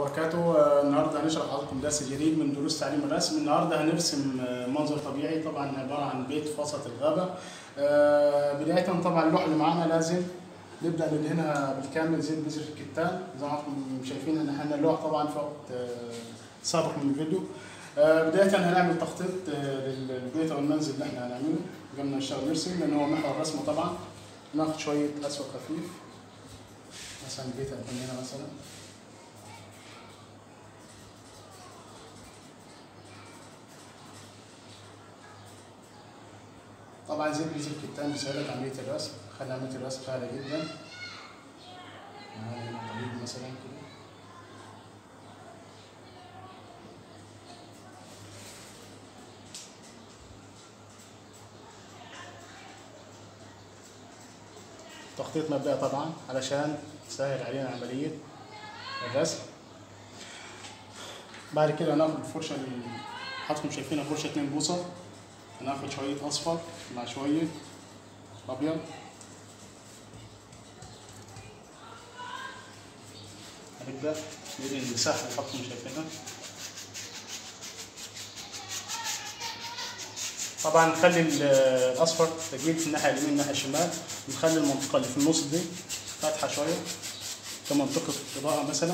وبركاته آه، النهارده هنشرح لحضراتكم درس جديد من دروس تعليم الرسم النهارده هنرسم آه، منظر طبيعي طبعا عباره عن بيت في وسط الغابه آه، بدايه طبعا اللوحه اللي معانا لازم نبدا ندهنها بالكامل زي بذر الكتان زي ما انتم شايفين ان احنا اللوحه طبعا في وقت آه، سابق من الفيديو آه، بدايه هنعمل تخطيط آه، للبيت او المنزل اللي احنا هنعمله قبل ما نشتغل نرسم لان هو محور رسمه طبعا ناخد شويه اسود خفيف مثلا البيت هيكون هنا مثلا طبعا زي بيزي الكتان بيسهلك عملية الرسم خلي عملية الرسم سهلة جدا معانا هنا طريق مثلا كده تخطيط مبدئي طبعا علشان تسهل علينا عملية الرسم بعد كده هناخد الفرشة اللي حضراتكم شايفينها فرشة 2 بوصة هناخد شوية أصفر مع شوية أبيض هنبدأ ندهن المساحة اللي حضراتكم شايفينها طبعا نخلي ال- الأصفر تقيل في الناحية اليمين الناحية الشمال نخلي المنطقة اللي في النص دي فاتحة شوية كمنطقة إضاءة مثلا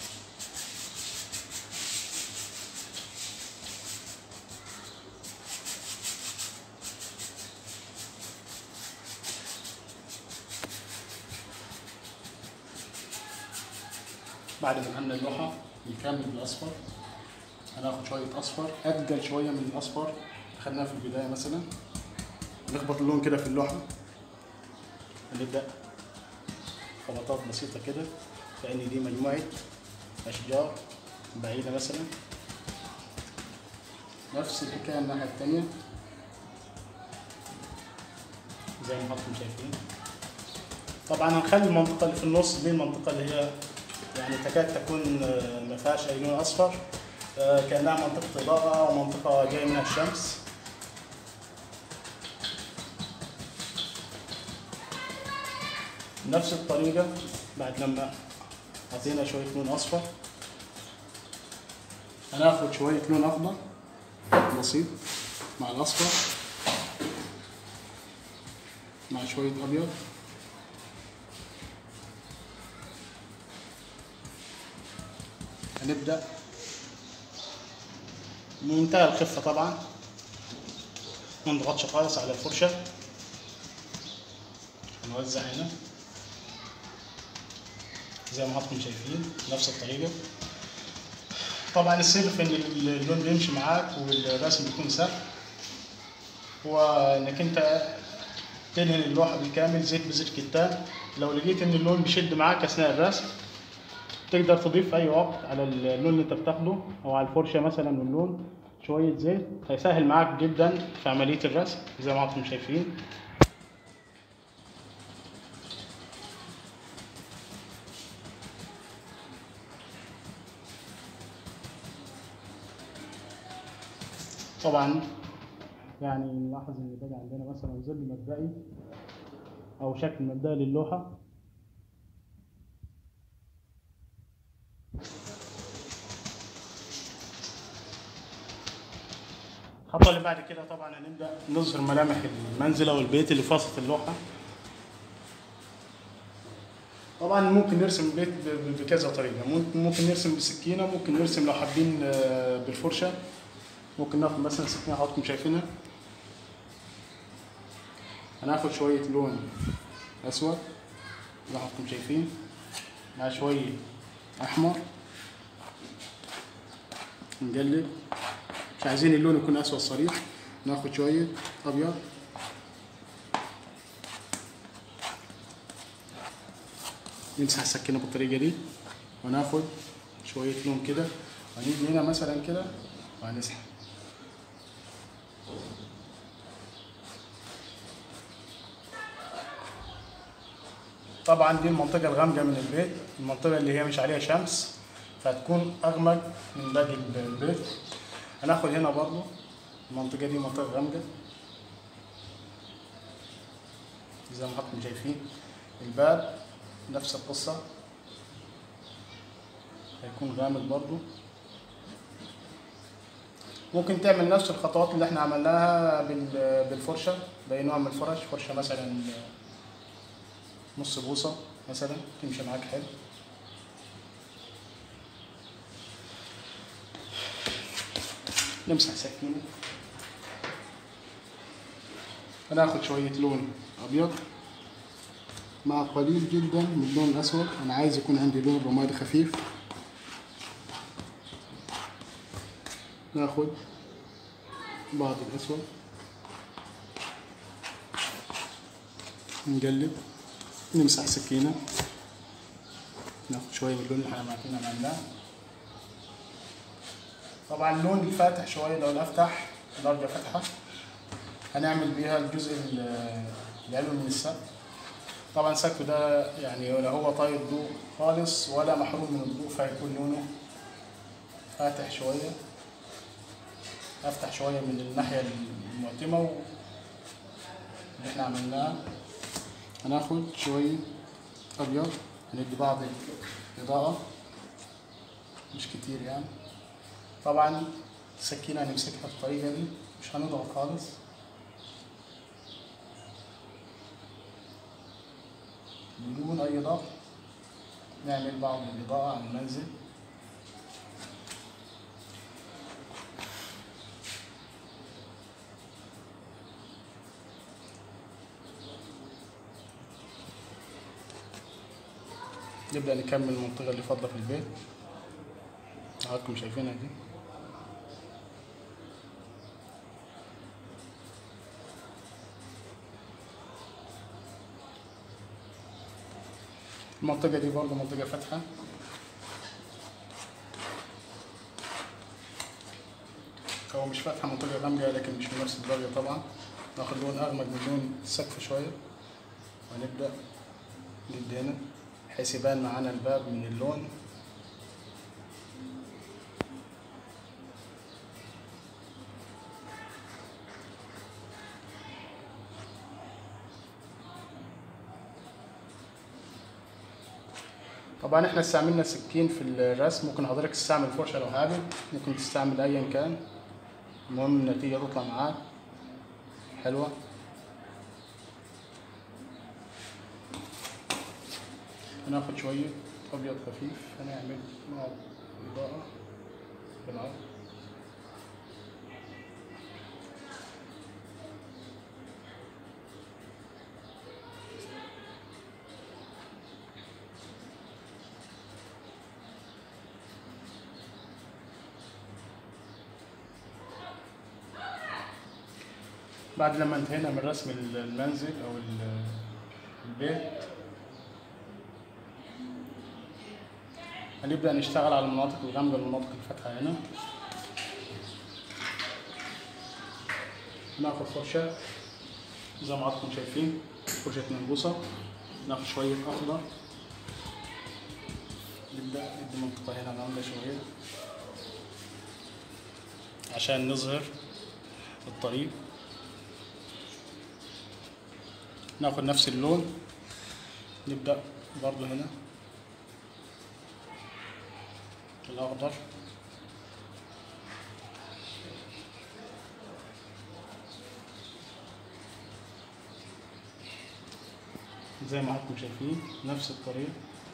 بعد ما عملنا اللوحة نكمل بالأصفر هناخد شوية أصفر أتقل شوية من الأصفر أخدناه في البداية مثلا نخبط اللون كده في اللوحة هنبدأ خبطات بسيطة كده كأن دي مجموعة أشجار بعيدة مثلا نفس الحكاية الناحية التانية زي ما حضراتكم شايفين طبعا هنخلي المنطقة اللي في النص دي المنطقة اللي هي يعني تكاد تكون آه، ما فيهاش أي لون أصفر آه، كأنها منطقة إضاءة ومنطقة جاية منها الشمس نفس الطريقة بعد لما حطينا شوية لون أصفر هناخد شوية لون أخضر بسيط مع الأصفر مع شوية أبيض هنبدأ بمنتهى الخفة طبعا ما نضغطش خالص على الفرشة هنوزع هنا زي ما حضراتكم شايفين نفس الطريقة طبعا السر في ان اللون بيمشي معاك والرسم بيكون سهل هو انك انت تدهن اللوحة بالكامل زيت بزيت كتان لو لقيت ان اللون بيشد معاك اثناء الرسم تقدر تضيف في اي وقت على اللون اللي انت بتاخده او على الفرشه مثلا واللون شويه زيت هيسهل معاك جدا في عمليه الرسم زي ما انتم شايفين طبعا يعني نلاحظ ان بقى عندنا مثلا ظل مبدئي او شكل مبدئي للوحه الخطوة اللي بعد كده طبعا هنبدأ نظهر ملامح المنزل أو البيت اللي في وسط اللوحة. طبعا ممكن نرسم البيت ب- ب- بكذا طريقة، ممكن ممكن نرسم بسكينة، ممكن نرسم لو حابين آه، بالفرشة. ممكن ناخد مثلا سكينة حضراتكم شايفينها. هناخد شوية لون أسود زي ما حضراتكم شايفين مع شوية أحمر. نقلب مش عايزين اللون يكون اسود صريح ناخد شويه ابيض نمسح السكينه بالطريقه دي وناخد شويه لون كده ونيجي هنا مثلا كده وهنسحب طبعا دي المنطقة الغامقة من البيت المنطقة اللي هي مش عليها شمس فهتكون أغمق من باقي البيت هناخد هنا برضو المنطقة دي منطقة غامقة زي ما حضراتكم شايفين الباب نفس القصة هيكون غامق برضو ممكن تعمل نفس الخطوات اللي احنا عملناها بال- بالفرشة بأي نوع من الفرش فرشة مثلا نص بوصة مثلا تمشي معاك حلو نمسح سكينة هناخد شوية لون أبيض مع قليل جدا من اللون الأسود أنا عايز يكون عندي لون رمادي خفيف ناخد بعض الأسود نقلب نمسح سكينة ناخد شوية من اللون اللي احنا كنا عملناه طبعا اللون الفاتح شوية لو الأفتح درجة فاتحة هنعمل بيها الجزء ال- العلوي من السقف طبعا السقف ده يعني لا هو طاير ضوء خالص ولا محروم من الضوء فهيكون لونه فاتح شوية افتح شوية من الناحية المعتمة و- اللي احنا عملناه هناخد شوية أبيض هندي بعض الإضاءة مش كتير يعني طبعا السكينة هنمسكها بالطريقة دي مش هنضغط خالص بدون أي ضغط نعمل بعض الإضاءة على المنزل نبدأ نكمل المنطقة اللي فاضلة في البيت حضراتكم شايفينها دي المنطقة دي برضه منطقة فاتحة هو مش فاتحة منطقة غامقة لكن مش بنفس الدرجة طبعا ناخد لون أغمق من لون السقف شوية ونبدأ ندي هنا بحيث يبان معانا الباب من اللون طبعا احنا استعملنا سكين في الرسم ممكن حضرتك تستعمل فرشة لو حابب ممكن تستعمل ايا كان المهم النتيجة تطلع معاك حلوة هناخد شوية أبيض خفيف هنعمل مع إضاءة بالعرض بعد لما انتهينا من رسم المنزل أو ال- البيت هنبدأ نشتغل على المناطق الغامقة والمناطق الفاتحة هنا ناخد فرشة زي ما حضراتكم شايفين فرشة منبوسة ناخد شوية أخضر نبدأ ندي منطقة هنا غامقة شوية عشان نظهر الطريق ناخد نفس اللون نبدأ برضو هنا الأخضر زي ما حضراتكم شايفين نفس الطريقة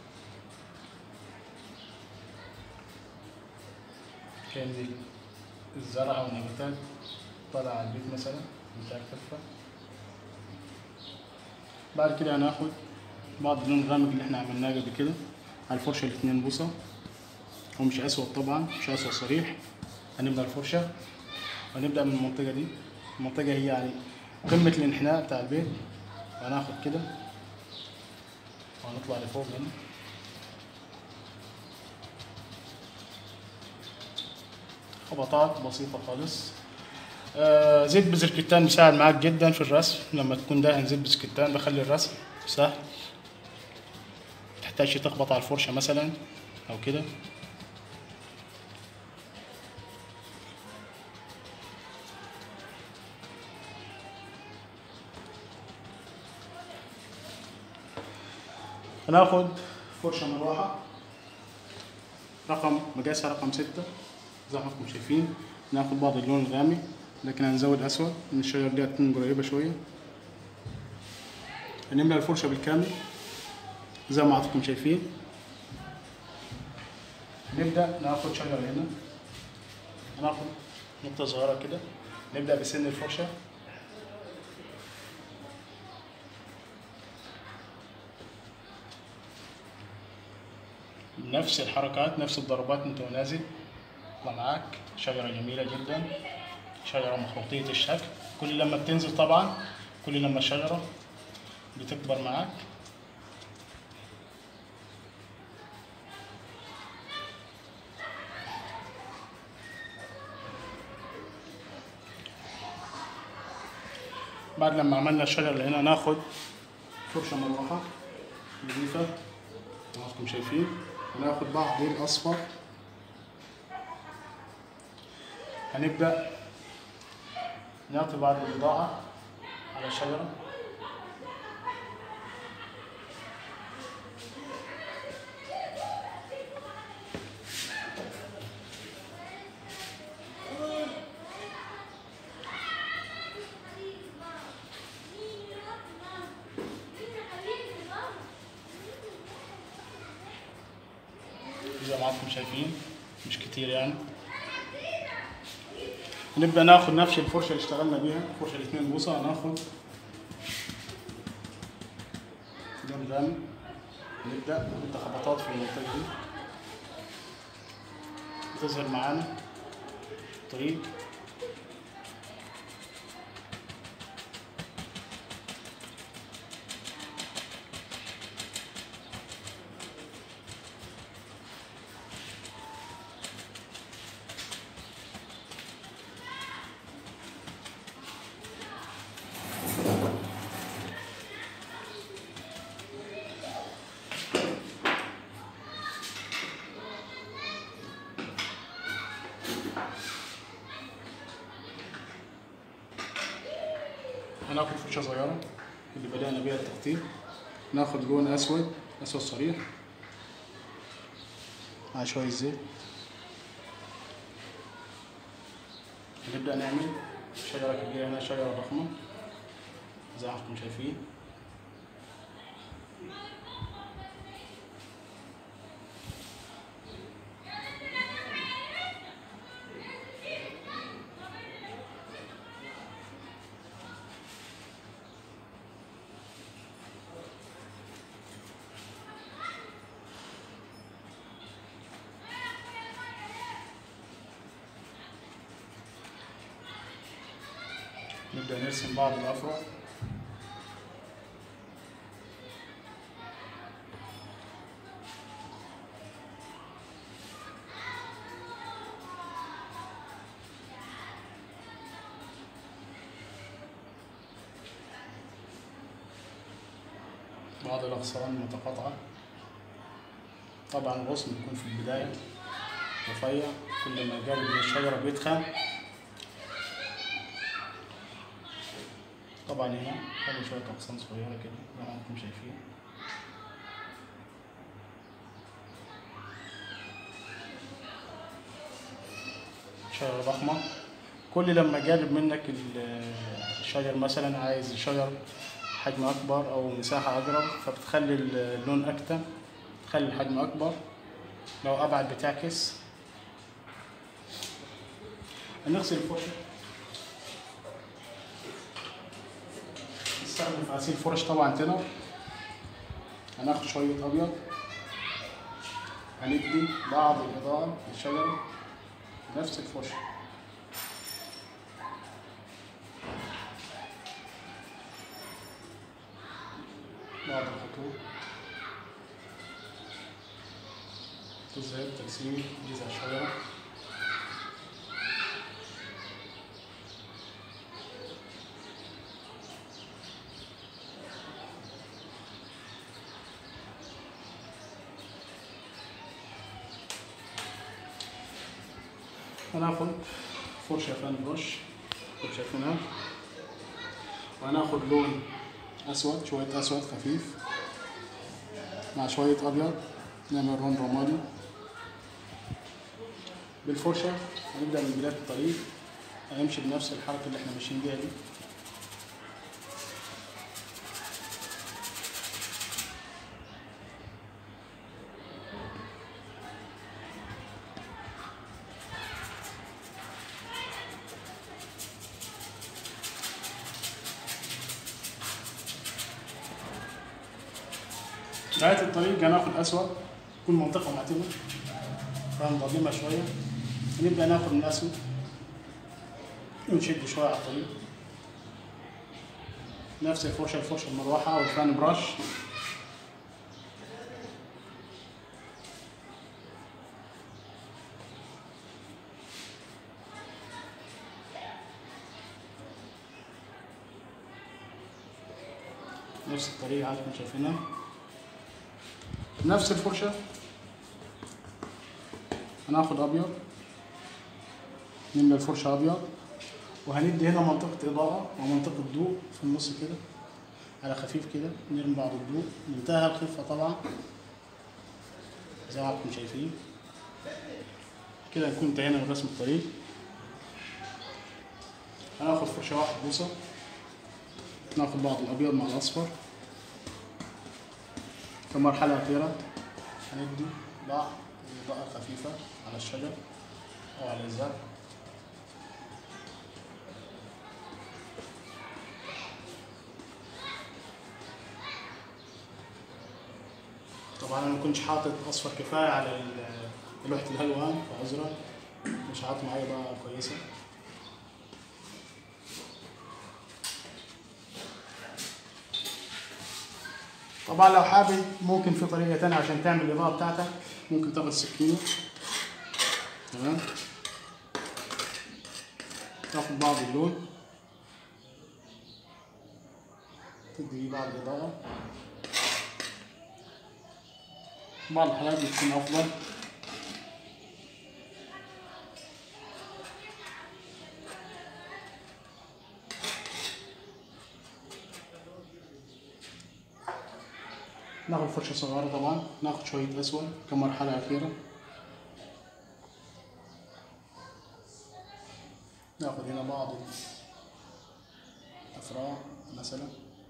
كان الزرع والنباتات طالع على البيت مثلا بتاع الكفة بعد كده هناخد بعض اللون الغامق اللي احنا عملناه قبل كده على الفرشة الاتنين بوصة هو مش اسود طبعا مش اسود صريح هنبدا الفرشه ونبدا من المنطقه دي المنطقه هي يعني قمه الانحناء بتاع البيت وهناخد كده وهنطلع لفوق هنا خبطات بسيطه خالص آه زيت بذر الكتان بيساعد معاك جدا في الرسم لما تكون داهن زيت بذر الكتان بخلي الرسم سهل تحتاج تخبط على الفرشه مثلا او كده هناخد فرشة مروحة رقم مقاسها رقم ستة زي ما انتم شايفين ناخد بعض اللون الغامق لكن هنزود اسود ان الشجرة دي هتكون قريبة شوية هنملى الفرشة بالكامل زي ما حضراتكم شايفين نبدأ ناخد شجرة هنا هناخد نقطة صغيرة كده نبدأ بسن الفرشة نفس الحركات نفس الضربات انت ونازل يطلع معاك شجرة جميلة جدا شجرة مخروطية الشكل كل لما بتنزل طبعا كل لما الشجرة بتكبر معاك بعد لما عملنا الشجرة اللي هنا ناخد فرشة مروحة نضيفة زي ما انتم شايفين وناخد بعض الأصفر هنبدأ نعطي بعض الإضاءة على الشجرة زي ما انتم شايفين مش كتير يعني نبدأ ناخد نفس الفرشة اللي اشتغلنا بيها فرشة الاتنين بوصة هناخد لون غامق نبدأ نبدأ خبطات في المنطقة دي بتظهر معانا طريق هناخد فرشة صغيرة اللي بدأنا بيها التخطيط ناخد لون أسود أسود صريح مع شوية زيت نبدأ نعمل شجرة كبيرة هنا شجرة ضخمة زي ما انتم شايفين نبدأ نرسم بعض الأفرع بعض الأغصان المتقاطعة طبعا الغصن بيكون في البداية رفيع كل ما جانب من الشجرة بيتخن طبعا هنا خلي شوية أغصان صغيرة كده زي ما انتم شايفين شجرة ضخمة كل لما جالب منك ال- الشجر مثلا عايز شجر حجم أكبر أو مساحة أقرب فبتخلي اللون أكتر تخلي الحجم أكبر لو أبعد بتعكس هنغسل الفرشة نستخدم في غسيل الفرش طبعا تنر هناخد شوية أبيض هندي بعض الإضاءة للشجرة نفس الفرشة بعض الخطوط تظهر تجسيم جذع الشجرة هناخد فرشة فان بروش كنت شايفينها وهناخد لون أسود شوية أسود خفيف مع شوية أبيض نعمل لون رمادي بالفرشة هنبدأ من بداية الطريق هنمشي بنفس الحركة اللي احنا ماشيين بيها دي نهاية الطريق هناخد أسود تكون منطقة معتمة فاهم ظلمة شوية نبدأ ناخد من الأسود ونشد شوية على الطريق نفس الفرشة الفرشة المروحة والفان براش نفس الطريقة عادكم شايفينها نفس الفرشة هناخد أبيض نملى الفرشة أبيض وهندي هنا منطقة إضاءة ومنطقة ضوء في النص كده على خفيف كده نرمي بعض الضوء منتهى الخفة طبعا زي ما انتم شايفين كده نكون انتهينا من رسم الطريق هناخد فرشة واحد بوصة ناخد بعض الأبيض مع الأصفر في مرحلة أخيرة هندي بعض الإضاءة خفيفة على الشجر أو على الزرع طبعا أنا ما كنتش حاطط أصفر كفاية على ال- لوحة الألوان فأزرق مش حاطط معايا إضاءة كويسة طبعا لو حابب ممكن في طريقة تانية عشان تعمل الإضاءة بتاعتك ممكن تاخد سكينة تمام تاخد بعض اللون تدي بيه بعض الإضاءة بعض الحالات بتكون أفضل ناخد فرشة صغيرة طبعا ناخد شوية أسود كمرحلة أخيرة ناخد هنا بعض الأفراع مثلا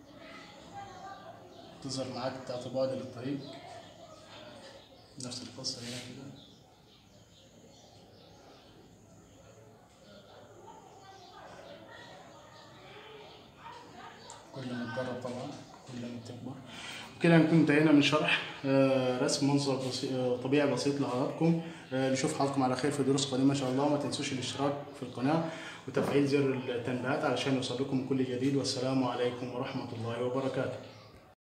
تظهر معاك بتاعت بعد للطريق نفس القصة هنا كده كل ما تجرب طبعا كل ما تكبر كده نكون انتهينا من شرح آه، رسم منظر بسيط آه، طبيعي بسيط لحضراتكم آه، نشوف حضراتكم على خير في دروس قادمة إن شاء الله ما تنسوش الاشتراك في القناة وتفعيل زر التنبيهات علشان يوصل لكم كل جديد والسلام عليكم ورحمة الله وبركاته